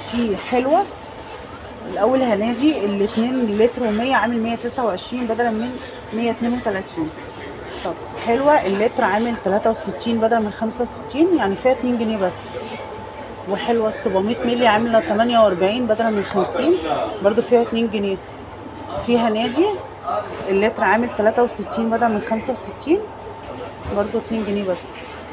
في حلوه الاول هناجي الاتنين لتر و100 عامل 129 بدلا من 132 طب حلوه اللتر عامل 63 بدل من 65 يعني فيها 2 جنيه بس وحلوه ال 700 مللي عامله 48 بدل من 50 برضو فيها 2 جنيه فيها ناجي اللتر عامل 63 بدل من 65 برضو 2 جنيه بس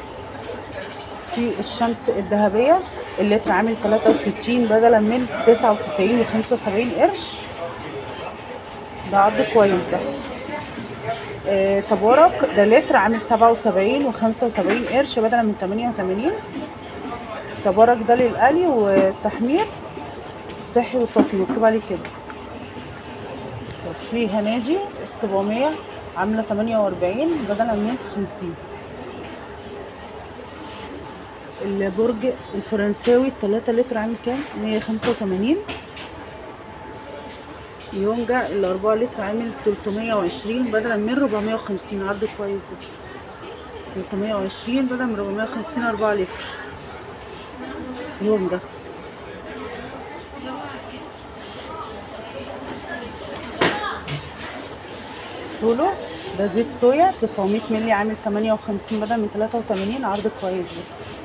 في الشمس الذهبية اللتر عامل 63 بدلا من 99 و 75 قرش ده عرض كويس ده آه تبارك ده لتر عامل 77 و 75 قرش بدلا من 88 تبارك ده للقلي والتحمير صحي وصافي مكتوب عليه كده في هناجي 700 عامله 48 بدلا من 50 البرج الفرنساوي 3 لتر عامل كام 185 يونجا ال 4 لتر عامل 320 بدلا من 450 عرض كويس ده 320 بدلا من 450 4 لتر يونجا سولو ده زيت صويا 900 مللي عامل 58 بدل من 83 عرض كويس ده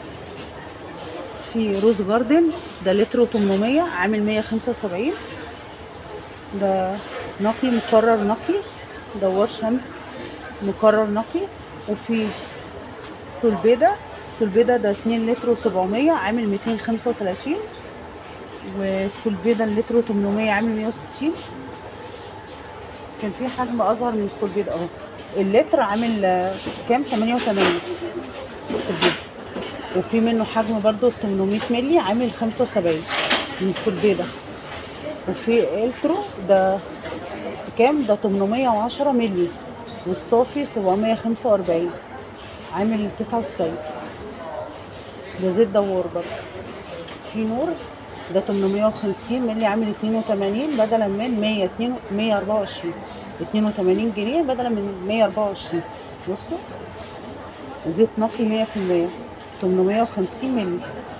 في روز جاردن ده لتر و800 عامل 175 ده نقي مكرر نقي دوار شمس مكرر نقي وفي سولبيدا سولبيدا ده 2 لتر و700 عامل 235 وسولبيدا اللتر و800 عامل 160 كان في حجم اصغر من السولبيدا اهو اللتر عامل آه، كام 88 سولبيدا وفي منه حجم برضو 800 مللي عامل 75 من السولبيدا وفي الترو ده كام ده 810 مللي والصافي 745 عامل 99 ده زيت دوار برضه في نور ده 850 مللي عامل 82 بدلا من 102 124 82 جنيه بدلا من 124 بصوا زيت نقي 100% 850 مللي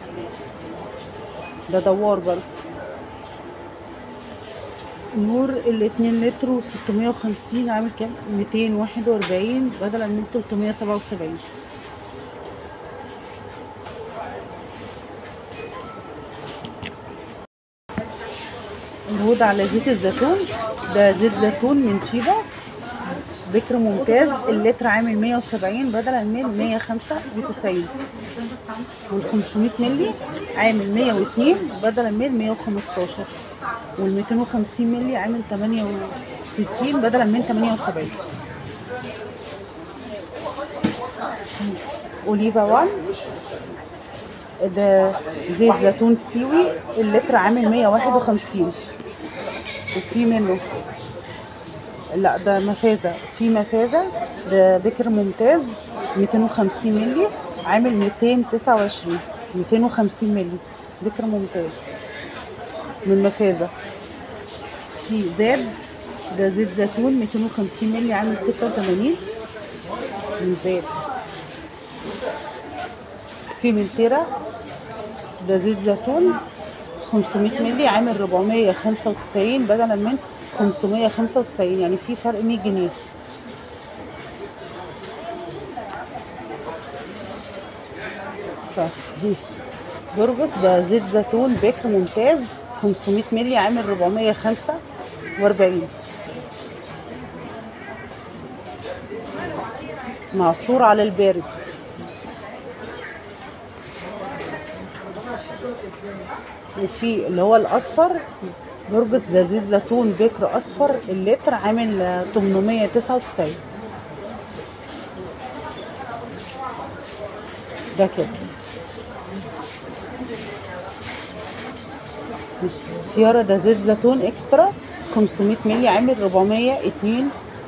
ده دوار برضه نور ال 2 لتر و 650 عامل كام 241 بدلا من 377 الهود على زيت الزيتون ده زيت زيتون من شيبا بكر ممتاز اللتر عامل 170 بدلا من 195 وال 500 مللي عامل 102 بدلا من 115 وال 250 مللي عامل 68 بدلا من 78 اوليفا 1 ده زيت زيتون سيوي اللتر عامل 151 وفي منه لا ده مفازة في مفازة ده بكر ممتاز 250 مللي عامل 229 250 مللي بكر ممتاز من مفازة في زاد ده زيت زيتون 250 مللي عامل 86 من زاد في من تيرا ده زيت زيتون 500 مللي عامل 495 بدلا من 595 يعني في فرق 100 جنيه طيب دي برجس ده زيت زيتون بكر ممتاز 500 مللي عامل 445 معصور على البارد وفي اللي هو الاصفر برجس ده زيت زيتون بكر اصفر اللتر عامل آه، 899 ده كده مش تيارة ده زيت زيتون اكسترا 500 مللي عامل 482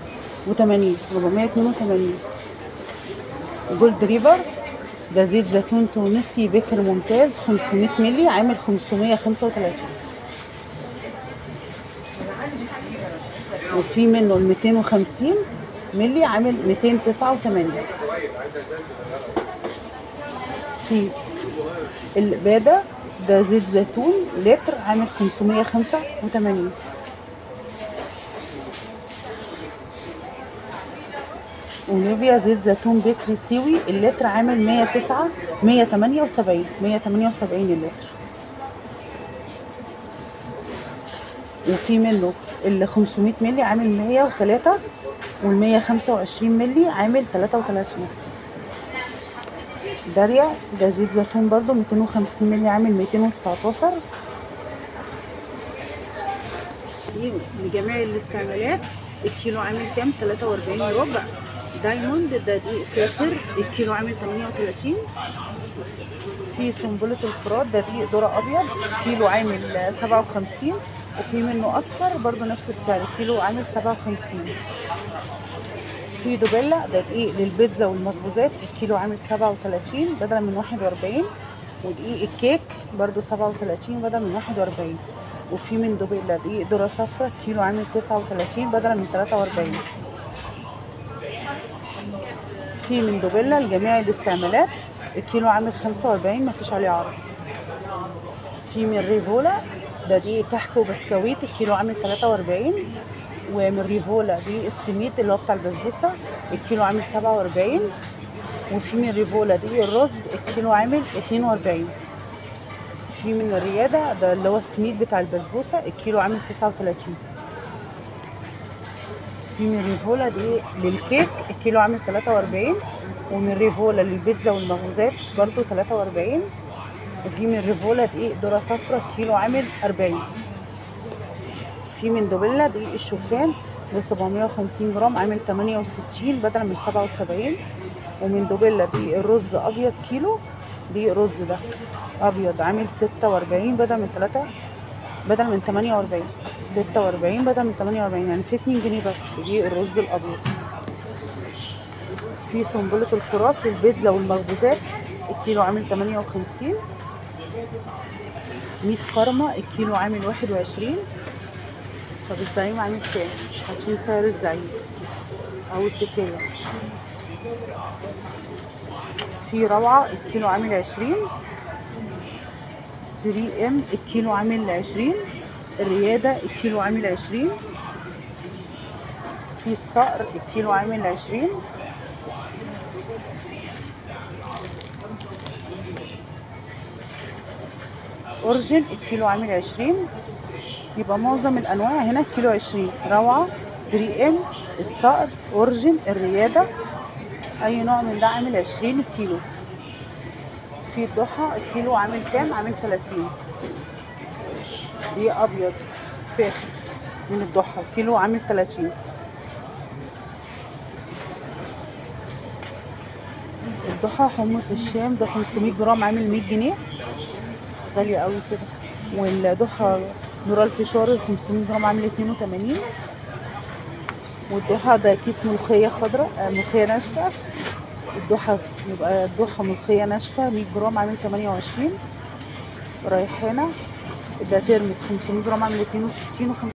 482 جولد ريفر ده زيت زيتون تونسي بكر ممتاز 500 مللي عامل 535 وفي منه ال 250 مللي عامل 289 في البادة ده زيت زيتون لتر عامل 585 ونيفيا زيت زيتون بكري سيوي اللتر عامل 109 178 178 اللتر وفي منه ال 500 مللي عامل 103 وال 125 مللي عامل 33 داريا ده زيت زيتون برضو 250 مللي عامل 219 دي لجميع الاستعمالات الكيلو عامل كام 43 ربع دايموند ده دقيق فاخر الكيلو عامل 38 في سنبلة الفرات ده دقيق ذرة أبيض كيلو عامل 57 وفي منه أصفر برضو نفس السعر الكيلو عامل 57 في دوبيلا ده دقيق للبيتزا والمخبوزات الكيلو عامل 37 بدلا من 41 ودقيق الكيك برضو 37 بدلا من 41 وفي من دوبيلا دقيق ذرة صفرا كيلو عامل 39 بدلا من 43 في من دوبيلا لجميع الاستعمالات الكيلو عامل 45 مفيش عليه عرض في من ريفولا ده دقيق كحك وبسكويت الكيلو عامل 43 ومن ريفولا دقيق السميد اللي هو بتاع البسبوسه الكيلو عامل 47 وفي من ريفولا دقيق الرز الكيلو عامل 42 في من الرياده ده اللي هو السميد بتاع البسبوسه الكيلو عامل 39 في من ريفولا دقيق للكيك الكيلو عامل 43 ومن ريفولا للبيتزا والمخبوزات برضو 43 وفي من ريفولا دقيق ذرة صفرا الكيلو عامل 40 في من دوبيلا دقيق الشوفان ب 750 جرام عامل 68 بدلا من 77 ومن دوبيلا دقيق الرز ابيض كيلو دقيق الرز ده ابيض عامل 46 بدل من 3 بدل من 48 46 بدل من 48 يعني في 2 جنيه بس دقيق الرز الابيض في سنبلة الفرات للبيتزا والمخبوزات الكيلو عامل 58 ميس كارما الكيلو عامل 21 طب الزعيم عامل كام؟ مش حاطين سعر الزعيم او التكية في روعة الكيلو عامل 20 3 ام الكيلو عامل 20 الريادة الكيلو عامل 20 في الصقر الكيلو عامل 20 اورجن الكيلو عامل 20 يبقى معظم الانواع هنا كيلو 20 روعه 3 ام الصقر اورجن الرياده اي نوع من ده عامل 20 الكيلو في الضحى الكيلو عامل كام عامل 30 دي ابيض فاخر من الضحى الكيلو عامل 30 الضحى حمص الشام ده 500 جرام عامل 100 جنيه غالية قوي كده والضحى نور الفشار 500 جرام عامل 82 والضحى ده كيس ملوخية خضراء آه، ملوخية ناشفة الضحى يبقى الضحى ملوخية ناشفة 100 جرام عامل 28 ريحانة ده ترمس 500 جرام عامل 62 و